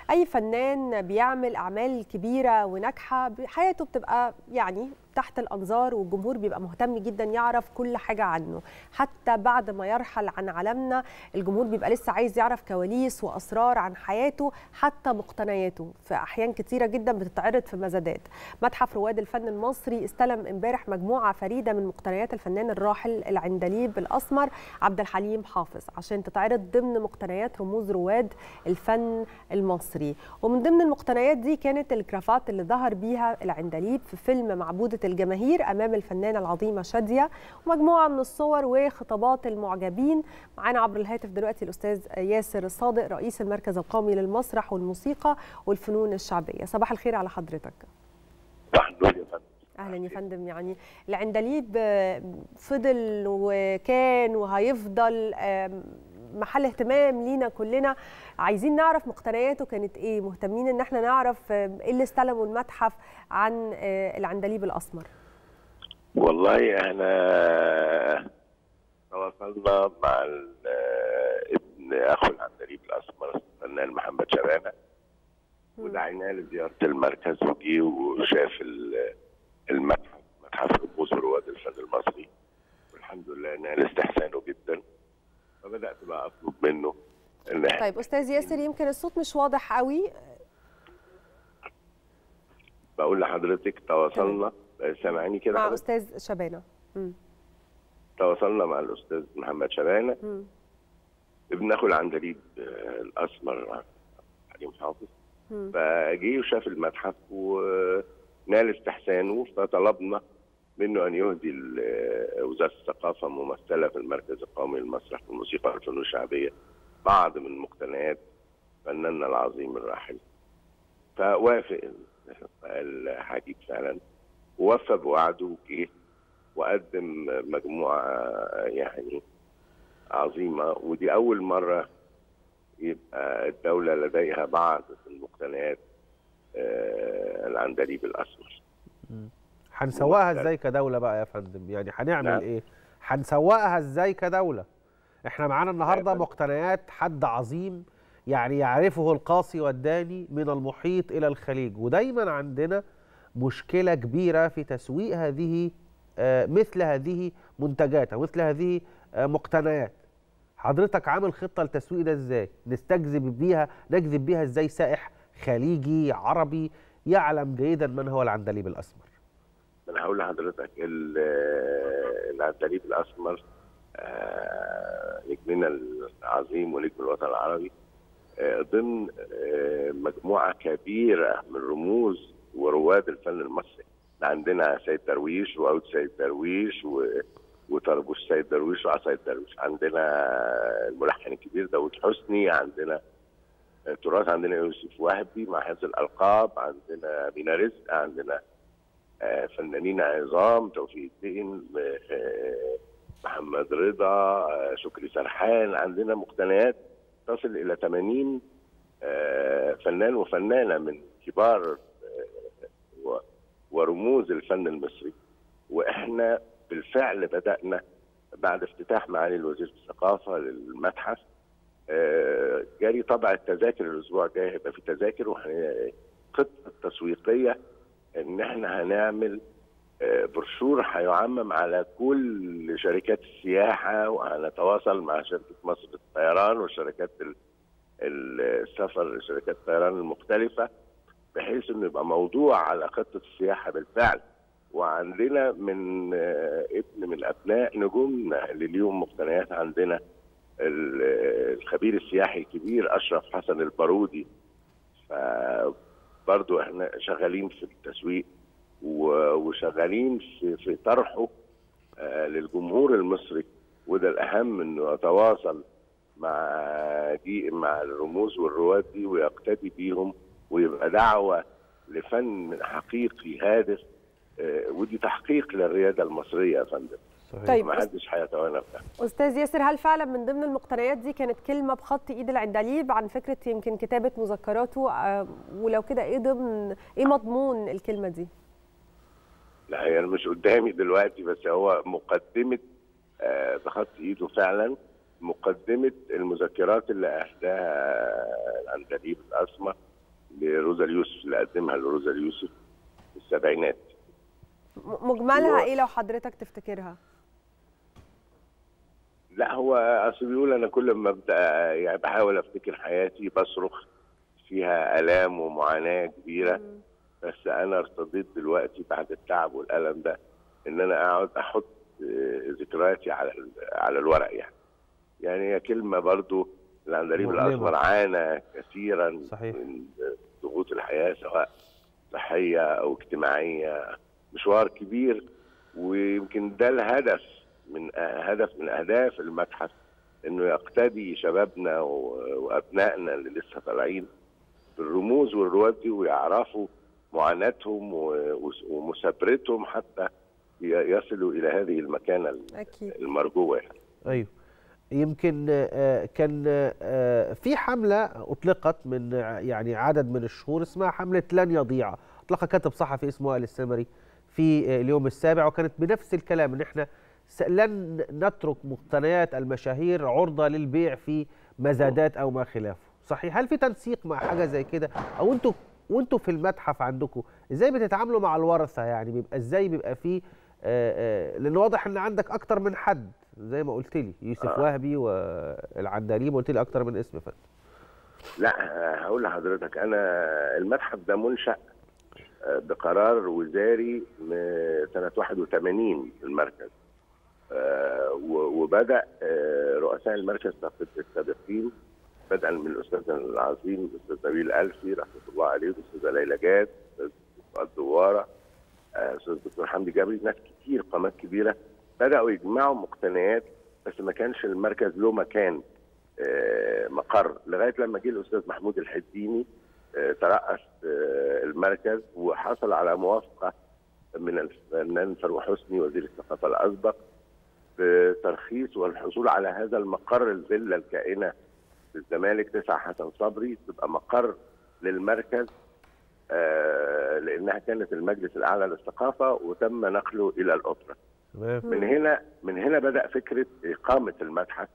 اي فنان بيعمل اعمال كبيره وناجحه حياته بتبقى يعني تحت الانظار والجمهور بيبقى مهتم جدا يعرف كل حاجه عنه حتى بعد ما يرحل عن عالمنا الجمهور بيبقى لسه عايز يعرف كواليس واسرار عن حياته حتى مقتنياته في احيان كتيره جدا بتتعرض في مزادات متحف رواد الفن المصري استلم امبارح مجموعه فريده من مقتنيات الفنان الراحل العندليب الاسمر عبد الحليم حافظ عشان تتعرض ضمن مقتنيات رموز رواد الفن المصري ومن ضمن المقتنيات دي كانت الكرافات اللي ظهر بيها العندليب في فيلم معبوده الجماهير امام الفنانه العظيمه شاديه ومجموعه من الصور وخطابات المعجبين معانا عبر الهاتف دلوقتي الاستاذ ياسر الصادق رئيس المركز القومي للمسرح والموسيقى والفنون الشعبيه صباح الخير على حضرتك صباح النور يا فندم اهلا يا فندم يعني العندليب فضل وكان وهيفضل محل اهتمام لينا كلنا عايزين نعرف مقتنياته كانت ايه مهتمين ان احنا نعرف ايه اللي استلموا المتحف عن العندليب الاسمر والله احنا تواصلنا مع ابن اخو العندليب الاسمر الفنان محمد شبانه ودعيناه لزياره المركز وجي وشاف المتحف متحف رموز رواد الفن المصري والحمد لله نال استحسانه جدا فبدات بقى اطلب منه ان طيب استاذ ياسر يمكن الصوت مش واضح قوي بقول لحضرتك تواصلنا سامعيني كده مع استاذ شبانه م. تواصلنا مع الاستاذ محمد شبانه م. ابن اخو العندليب الاسمر حليم حافظ فجه وشاف المتحف ونال استحسانه فطلبنا منه ان يهدي وزاره الثقافه ممثله في المركز القومي للمسرح والموسيقى والفنون الشعبيه بعض من مقتنيات فناننا العظيم الراحل فوافق الحديد فعلا ووفى بوعده وجه وقدم مجموعه يعني عظيمه ودي اول مره يبقى الدوله لديها بعض المقتنيات العندليب الاسمر هنسوقها ازاي كدوله بقى يا فندم يعني هنعمل نعم. ايه هنسوقها ازاي كدوله احنا معانا النهارده مقتنيات حد عظيم يعني يعرفه القاصي والداني من المحيط الى الخليج ودايما عندنا مشكله كبيره في تسويق هذه مثل هذه منتجات او مثل هذه مقتنيات حضرتك عامل خطه للتسويق ده ازاي نستجذب بيها نجذب بيها ازاي سائح خليجي عربي يعلم جيدا من هو العندليب الاسمر انا هقول لحضرتك العندليب الاسمر نجمنا العظيم ونجم الوطن العربي ضمن مجموعه كبيره من رموز ورواد الفن المصري عندنا سيد درويش وعود سيد درويش و... وطربوش سيد درويش وعصايد درويش عندنا الملحن الكبير داود حسني عندنا تراث عندنا يوسف وهبي مع هذه الالقاب عندنا مينا رزق عندنا فنانين عظام توفيق الدين محمد رضا شكري سرحان عندنا مقتنيات تصل الى 80 فنان وفنانه من كبار ورموز الفن المصري واحنا بالفعل بدانا بعد افتتاح معالي الوزير الثقافه للمتحف جاري طبع التذاكر الاسبوع الجاي هيبقى في تذاكر وخطه تسويقيه ان احنا هنعمل برشور هيعمم على كل شركات السياحه وهنتواصل مع شركه مصر للطيران وشركات السفر شركات الطيران المختلفه بحيث انه يبقى موضوع على خطه السياحه بالفعل وعندنا من ابن من ابناء نجومنا اللي ليهم مقتنيات عندنا الخبير السياحي الكبير اشرف حسن البارودي فبرضه احنا شغالين في التسويق وشغالين في, في طرحه للجمهور المصري وده الاهم انه يتواصل مع دي مع الرموز والرواد دي ويقتدي بيهم ويبقى دعوه لفن حقيقي هادف ودي تحقيق للرياده المصريه يا فندم صحيح. طيب ما حدش هيتوانى استاذ ياسر هل فعلا من ضمن المقتنيات دي كانت كلمه بخط ايد العندليب عن فكره يمكن كتابه مذكراته ولو كده ايه ضمن ايه مضمون الكلمه دي؟ لا هي يعني مش قدامي دلوقتي بس هو مقدمه بخط ايده فعلا مقدمه المذكرات اللي اهداها العندليب الاسمر لروزا اليوسف اللي قدمها لروزا اليوسف في السبعينات م- مجملها هو- ايه لو حضرتك تفتكرها لا هو اصل بيقول انا كل ما ابدا يعني بحاول افتكر حياتي بصرخ فيها الام ومعاناه كبيره بس انا ارتضيت دلوقتي بعد التعب والالم ده ان انا اقعد احط آه، ذكرياتي على ال- على الورق يعني يعني هي كلمه برضو العندليب مؤلمة. الاسمر عانى كثيرا صحيح. من ضغوط الحياه سواء صحيه او اجتماعيه مشوار كبير ويمكن ده الهدف من هدف من اهداف المتحف انه يقتدي شبابنا و- وابنائنا اللي لسه طالعين بالرموز والرواد دي ويعرفوا معاناتهم و- ومثابرتهم حتى ي- يصلوا الى هذه المكانه اكيد المرجوه يعني. ايوه يمكن آه، كان آه، في حمله اطلقت من ع- يعني عدد من الشهور اسمها حمله لن يضيع اطلقها كاتب صحفي اسمه وائل السمري في آه، اليوم السابع وكانت بنفس الكلام ان احنا س- لن نترك مقتنيات المشاهير عرضه للبيع في مزادات او ما خلافه صحيح هل في تنسيق مع حاجه زي كده او انتوا وانتوا في المتحف عندكم ازاي بتتعاملوا مع الورثه يعني بيبقى ازاي بيبقى في آه، آه، لان واضح ان عندك اكتر من حد زي ما قلت لي يوسف آه. وهبي والعندليب قلت لي اكتر من اسم فندم لا هقول لحضرتك انا المتحف ده منشأ آه، بقرار وزاري م- سنة 81 في المركز آه، و- وبدأ آه، رؤساء المركز السابقين بدءا من الأستاذ العظيم الأستاذ نبيل ألفي رحمة الله عليه الأستاذة ليلى جاد الأستاذ فؤاد دوارة آه، الأستاذ الدكتور حمدي جابري ناس كتير قامات كبيرة بدأوا يجمعوا مقتنيات بس ما كانش المركز له مكان آه، مقر لغايه لما جه الاستاذ محمود الحديني آه، ترأس آه، المركز وحصل على موافقه من الفنان فاروق حسني وزير الثقافه الاسبق بترخيص والحصول على هذا المقر الفيلا الكائنه في الزمالك تسعة حسن صبري تبقى مقر للمركز آه، لانها كانت المجلس الاعلى للثقافه وتم نقله الى الاوبرا تمام من هنا من هنا بدا فكره اقامه المتحف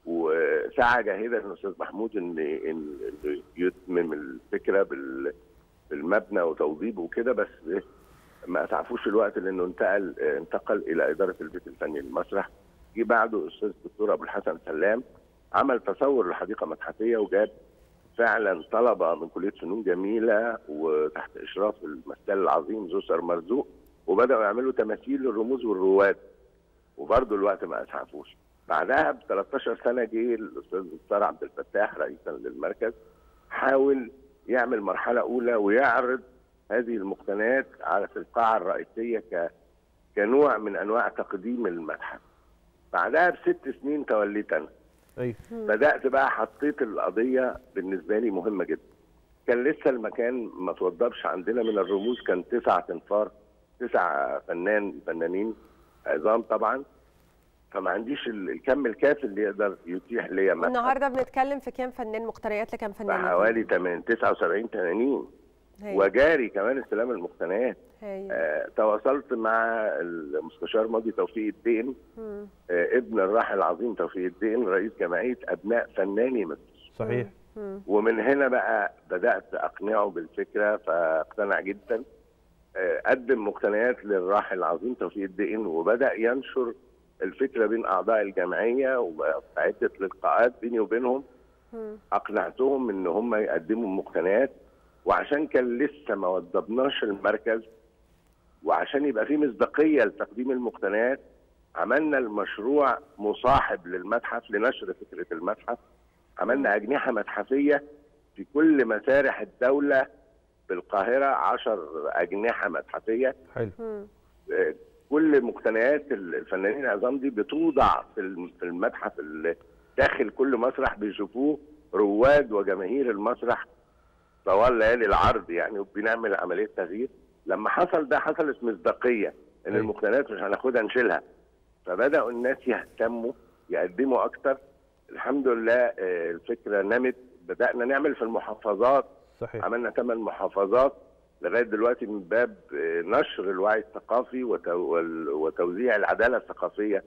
وسعى جاهدا الاستاذ محمود ان ان إنه يتمم الفكره بال بالمبنى وتوضيبه وكده بس ما اسعفوش الوقت لانه انتقل انتقل الى اداره البيت الفني للمسرح جه بعده الاستاذ الدكتور ابو الحسن سلام عمل تصور لحديقه متحفيه وجاب فعلا طلبه من كليه فنون جميله وتحت اشراف المثال العظيم زوسر مرزوق وبداوا يعملوا تماثيل للرموز والرواد وبرضه الوقت ما اسعفوش بعدها ب 13 سنه جه الاستاذ مختار عبد الفتاح رئيسا للمركز حاول يعمل مرحله اولى ويعرض هذه المقتنيات على في القاعه الرئيسيه ك كنوع من انواع تقديم المتحف بعدها بست سنين توليت انا ايوه بدات بقى حطيت القضيه بالنسبه لي مهمه جدا كان لسه المكان ما توضبش عندنا من الرموز كان تسع تنفار تسع فنان فنانين عظام طبعا فما عنديش ال- الكم الكافي اللي يقدر يتيح ليا متحف النهارده بنتكلم في كام فنان مقتنيات لكام فنان حوالي 8 79 80 هاي. وجاري كمان استلام المقتنيات هاي. آه تواصلت مع المستشار ماضي توفيق الدين مم. آه ابن الراحل العظيم توفيق الدين رئيس جمعيه ابناء فناني مصر صحيح مم. ومن هنا بقى بدات اقنعه بالفكره فاقتنع جدا آه، قدم مقتنيات للراحل العظيم توفيق الدين وبدا ينشر الفكره بين اعضاء الجمعيه وفي عده لقاءات بيني وبينهم مم. اقنعتهم ان هم يقدموا مقتنيات وعشان كان لسه ما وضبناش المركز وعشان يبقى في مصداقيه لتقديم المقتنيات عملنا المشروع مصاحب للمتحف لنشر فكره المتحف عملنا اجنحه متحفيه في كل مسارح الدوله بالقاهره عشر اجنحه متحفيه حلو مم. آه، كل مقتنيات الفنانين العظام دي بتوضع في الم- في المتحف اللي داخل كل مسرح بيشوفوه رواد وجماهير المسرح طوال ليالي العرض يعني وبنعمل عمليه تغيير لما حصل ده حصلت مصداقيه ان أيوة. المقتنيات مش هناخدها نشيلها فبداوا الناس يهتموا يقدموا اكتر الحمد لله آه، الفكره نمت بدانا نعمل في المحافظات صحيح عملنا ثمان محافظات لغايه دلوقتي من باب آه، نشر الوعي الثقافي وتو- وال- وتوزيع العداله الثقافيه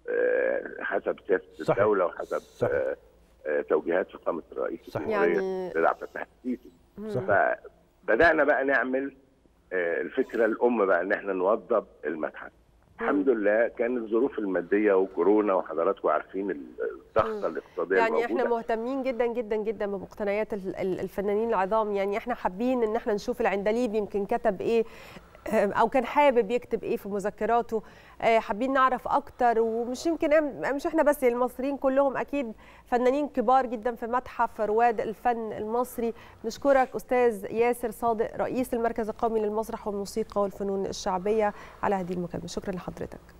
آه، حسب سياسه صحيح. الدوله وحسب صحيح. آه، آه، توجيهات فخامه الرئيس صحيح. الجمهوريه يعني السيد عبد الفتاح السيسي صحيح. فبدانا بقى نعمل آه، الفكره الام بقى ان احنا نوضب المتحف الحمد لله كانت الظروف الماديه وكورونا وحضراتكم عارفين الضغطه الاقتصاديه يعني الموجوده احنا مهتمين جدا جدا جدا بمقتنيات ال- ال- الفنانين العظام يعني احنا حابين ان احنا نشوف العندليب يمكن كتب ايه آه، او كان حابب يكتب ايه في مذكراته آه، حابين نعرف اكتر ومش يمكن إم- مش احنا بس المصريين كلهم اكيد فنانين كبار جدا في متحف رواد الفن المصري نشكرك استاذ ياسر صادق رئيس المركز القومي للمسرح والموسيقى والفنون الشعبيه على هذه المكالمه شكرا لحضرتك